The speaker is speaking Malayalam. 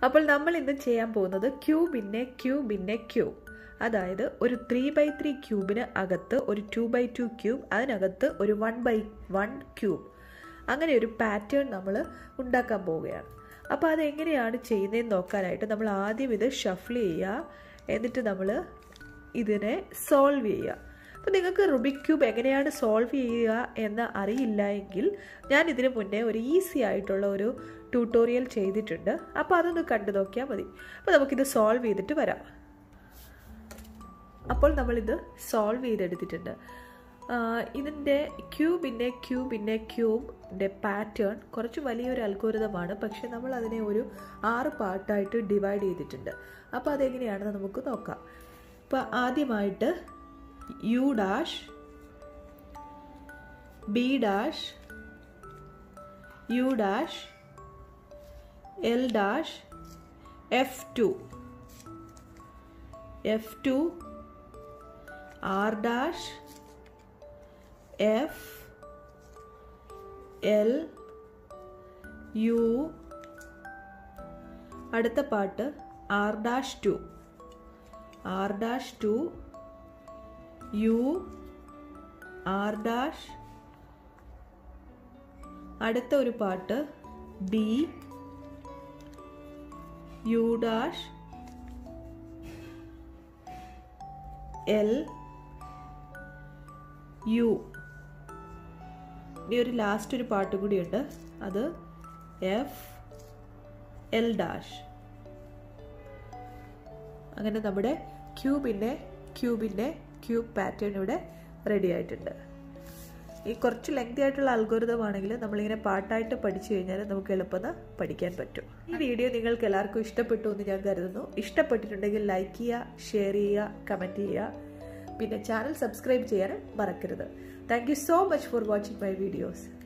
അപ്പോൾ നമ്മൾ ഇന്ന് ചെയ്യാൻ പോകുന്നത് ക്യൂബിൻ്റെ ക്യൂബിൻ്റെ ക്യൂബ് അതായത് ഒരു ത്രീ ബൈ ത്രീ ക്യൂബിന് അകത്ത് ഒരു ടു ബൈ ടു ക്യൂബ് അതിനകത്ത് ഒരു വൺ ബൈ വൺ ക്യൂബ് അങ്ങനെ ഒരു പാറ്റേൺ നമ്മൾ ഉണ്ടാക്കാൻ പോവുകയാണ് അപ്പോൾ അതെങ്ങനെയാണ് ചെയ്യുന്നതെന്ന് നോക്കാനായിട്ട് നമ്മൾ ആദ്യം ഇത് ഷഫിൾ ചെയ്യുക എന്നിട്ട് നമ്മൾ ഇതിനെ സോൾവ് ചെയ്യുക അപ്പോൾ നിങ്ങൾക്ക് റുബിക് ക്യൂബ് എങ്ങനെയാണ് സോൾവ് ചെയ്യുക എന്ന് അറിയില്ല എങ്കിൽ ഞാൻ ഇതിനു മുന്നേ ഒരു ഈസി ആയിട്ടുള്ള ഒരു ട്യൂട്ടോറിയൽ ചെയ്തിട്ടുണ്ട് അപ്പോൾ അതൊന്ന് കണ്ടു നോക്കിയാൽ മതി അപ്പോൾ നമുക്കിത് സോൾവ് ചെയ്തിട്ട് വരാം അപ്പോൾ നമ്മളിത് സോൾവ് ചെയ്തെടുത്തിട്ടുണ്ട് ഇതിൻ്റെ ക്യൂബിൻ്റെ ക്യൂബിൻ്റെ ക്യൂബിൻ്റെ പാറ്റേൺ കുറച്ച് വലിയൊരു അൽഗോരിതമാണ് പക്ഷെ നമ്മൾ അതിനെ ഒരു ആറ് പാർട്ടായിട്ട് ഡിവൈഡ് ചെയ്തിട്ടുണ്ട് അപ്പോൾ അതെങ്ങനെയാണെന്ന് നമുക്ക് നോക്കാം അപ്പോൾ ആദ്യമായിട്ട് U dash B dash U dash L dash F two F two R dash F L U അടുത്ത പാട്ട് R dash two R dash two U R dash അടുത്ത ഒരു പാട്ട് B U dash L U ഇനി ഒരു ലാസ്റ്റ് ഒരു പാട്ട് കൂടിയുണ്ട് അത് എഫ് എൽ ഡാഷ് അങ്ങനെ നമ്മുടെ ക്യൂബിൻ്റെ ക്യൂബിൻ്റെ ക്യൂബ് പാറ്റേൺ ഇവിടെ റെഡി ആയിട്ടുണ്ട് ഈ കുറച്ച് ലെങ്തി ആയിട്ടുള്ള അൽഗോരിതം ആണെങ്കിൽ നമ്മളിങ്ങനെ പാട്ടായിട്ട് പഠിച്ചു കഴിഞ്ഞാൽ നമുക്ക് എളുപ്പം പഠിക്കാൻ പറ്റും ഈ വീഡിയോ നിങ്ങൾക്ക് എല്ലാവർക്കും ഇഷ്ടപ്പെട്ടു എന്ന് ഞാൻ കരുതുന്നു ഇഷ്ടപ്പെട്ടിട്ടുണ്ടെങ്കിൽ ലൈക്ക് ചെയ്യുക ഷെയർ ചെയ്യുക കമൻറ്റ് ചെയ്യുക പിന്നെ ചാനൽ സബ്സ്ക്രൈബ് ചെയ്യാനും മറക്കരുത് thank you so much for watching my videos